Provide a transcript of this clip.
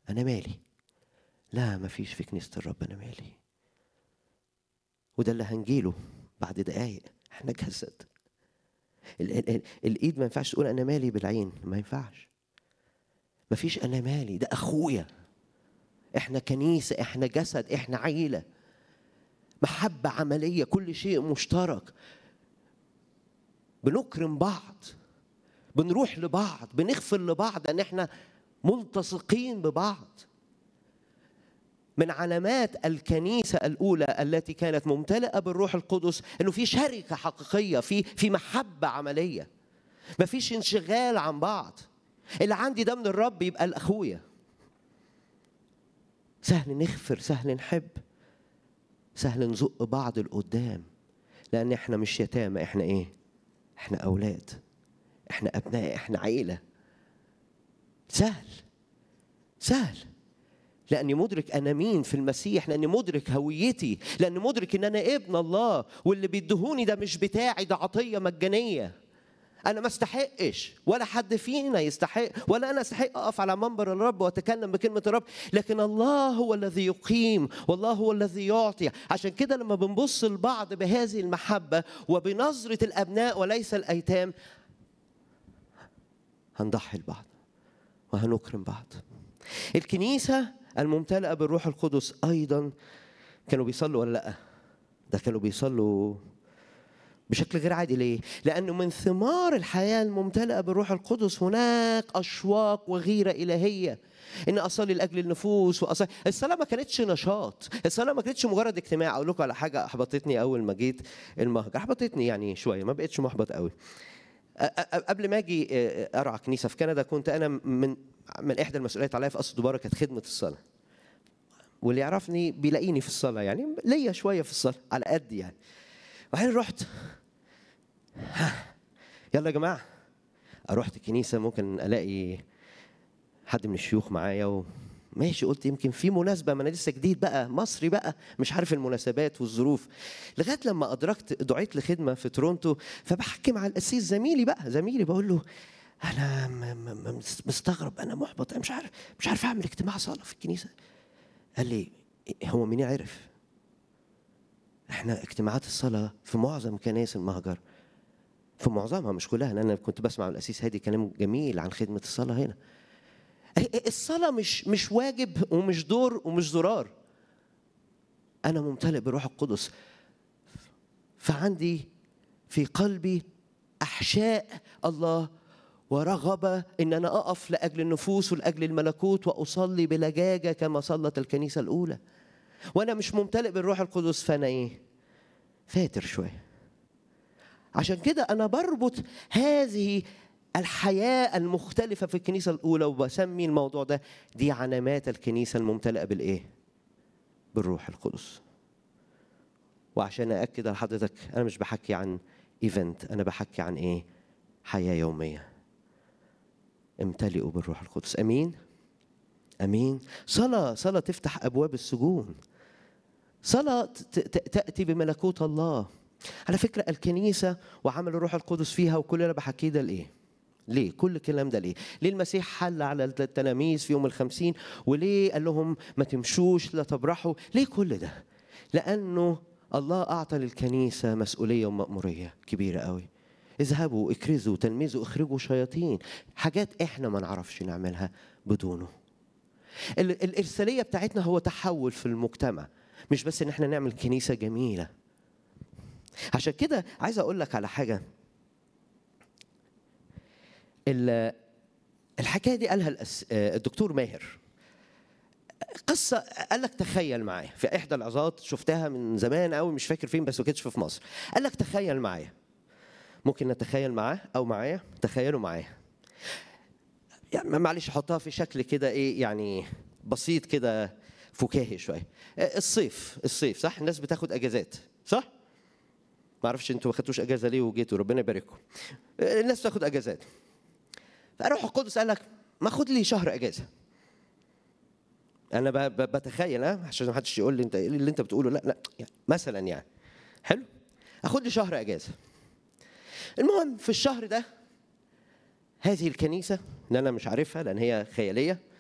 انا مالي لا مفيش في كنيسه الرب انا مالي وده اللي هنجيله بعد دقايق احنا جسد ال- ال- ال- الايد ما ينفعش تقول انا مالي بالعين ما ينفعش مفيش انا مالي ده اخويا احنا كنيسه احنا جسد احنا عيله محبه عمليه كل شيء مشترك بنكرم بعض بنروح لبعض بنغفر لبعض ان احنا ملتصقين ببعض من علامات الكنيسة الأولى التي كانت ممتلئة بالروح القدس إنه في شركة حقيقية في في محبة عملية مفيش انشغال عن بعض اللي عندي ده من الرب يبقى الأخويا سهل نغفر سهل نحب سهل نزق بعض لقدام لأن احنا مش يتامى احنا ايه؟ احنا أولاد احنا أبناء احنا عيلة سهل سهل لاني مدرك انا مين في المسيح لاني مدرك هويتي لاني مدرك ان انا ابن الله واللي بيدهوني ده مش بتاعي ده عطيه مجانيه انا ما استحقش ولا حد فينا يستحق ولا انا استحق اقف على منبر الرب واتكلم بكلمه الرب لكن الله هو الذي يقيم والله هو الذي يعطي عشان كده لما بنبص لبعض بهذه المحبه وبنظره الابناء وليس الايتام هنضحي لبعض وهنكرم بعض الكنيسة الممتلئة بالروح القدس أيضا كانوا بيصلوا ولا لأ؟ ده كانوا بيصلوا بشكل غير عادي ليه؟ لأنه من ثمار الحياة الممتلئة بالروح القدس هناك أشواق وغيرة إلهية إن أصلي لأجل النفوس وأصلي الصلاة ما كانتش نشاط، الصلاة ما كانتش مجرد اجتماع، أقول لكم على حاجة أحبطتني أول ما جيت المهجر، أحبطتني يعني شوية ما بقتش محبط قوي. أ- أ- قبل ما اجي أ- ارعى كنيسه في كندا كنت انا من من احدى المسؤوليات عليا في قصر دبارة كانت خدمه الصلاه واللي يعرفني بيلاقيني في الصلاه يعني ليا شويه في الصلاه على قد يعني وبعدين رحت ها، يلا يا جماعه رحت الكنيسه ممكن الاقي حد من الشيوخ معايا ماشي قلت يمكن في مناسبه ما انا لسه جديد بقى مصري بقى مش عارف المناسبات والظروف لغايه لما ادركت دعيت لخدمه في تورونتو فبحكي مع القسيس زميلي بقى زميلي بقول له انا م- م- م- مستغرب انا محبط انا مش عارف مش عارف اعمل اجتماع صلاه في الكنيسه قال لي هو مين يعرف احنا اجتماعات الصلاه في معظم كنائس المهجر في معظمها مش كلها لان انا كنت بسمع من القسيس هادي كلام جميل عن خدمه الصلاه هنا الصلاة مش مش واجب ومش دور ومش زرار. أنا ممتلئ بروح القدس. فعندي في قلبي أحشاء الله ورغبة إن أنا أقف لأجل النفوس ولأجل الملكوت وأصلي بلجاجة كما صلت الكنيسة الأولى. وأنا مش ممتلئ بالروح القدس فأنا إيه؟ فاتر شوية. عشان كده أنا بربط هذه الحياة المختلفة في الكنيسة الأولى وبسمي الموضوع ده دي علامات الكنيسة الممتلئة بالإيه؟ بالروح القدس. وعشان أأكد على حضرتك أنا مش بحكي عن ايفنت أنا بحكي عن إيه؟ حياة يومية. امتلئوا بالروح القدس أمين؟ أمين؟ صلاة صلاة تفتح أبواب السجون. صلاة ت- ت- تأتي بملكوت الله. على فكرة الكنيسة وعمل الروح القدس فيها وكل اللي أنا بحكيه ده لإيه؟ ليه؟ كل الكلام ده ليه؟ ليه المسيح حل على التلاميذ في يوم الخمسين؟ وليه قال لهم ما تمشوش لا تبرحوا؟ ليه كل ده؟ لأنه الله أعطى للكنيسة مسؤولية ومأمورية كبيرة قوي. اذهبوا اكرزوا تلمذوا اخرجوا شياطين حاجات احنا ما نعرفش نعملها بدونه ال- الإرسالية بتاعتنا هو تحول في المجتمع مش بس ان احنا نعمل كنيسة جميلة عشان كده عايز اقول لك على حاجة ال- الحكايه دي قالها الأس- آه، الدكتور ماهر قصه قال لك تخيل معايا في احدى العظات شفتها من زمان قوي مش فاكر فين بس ما كانتش في مصر قال لك تخيل معايا ممكن نتخيل معاه او معايا تخيلوا معايا يعني معلش احطها في شكل كده ايه يعني بسيط كده فكاهي شويه آه، الصيف الصيف صح الناس بتاخد اجازات صح ما اعرفش انتوا ما خدتوش اجازه ليه وجيتوا ربنا يبارككم آه، الناس بتاخد اجازات فروح القدس قال لك ما خد لي شهر اجازه انا ب- ب- بتخيل ها عشان ما حدش يقول لي انت ايه اللي انت بتقوله لا لا يعني مثلا يعني حلو اخد لي شهر اجازه المهم في الشهر ده هذه الكنيسه اللي انا مش عارفها لان هي خياليه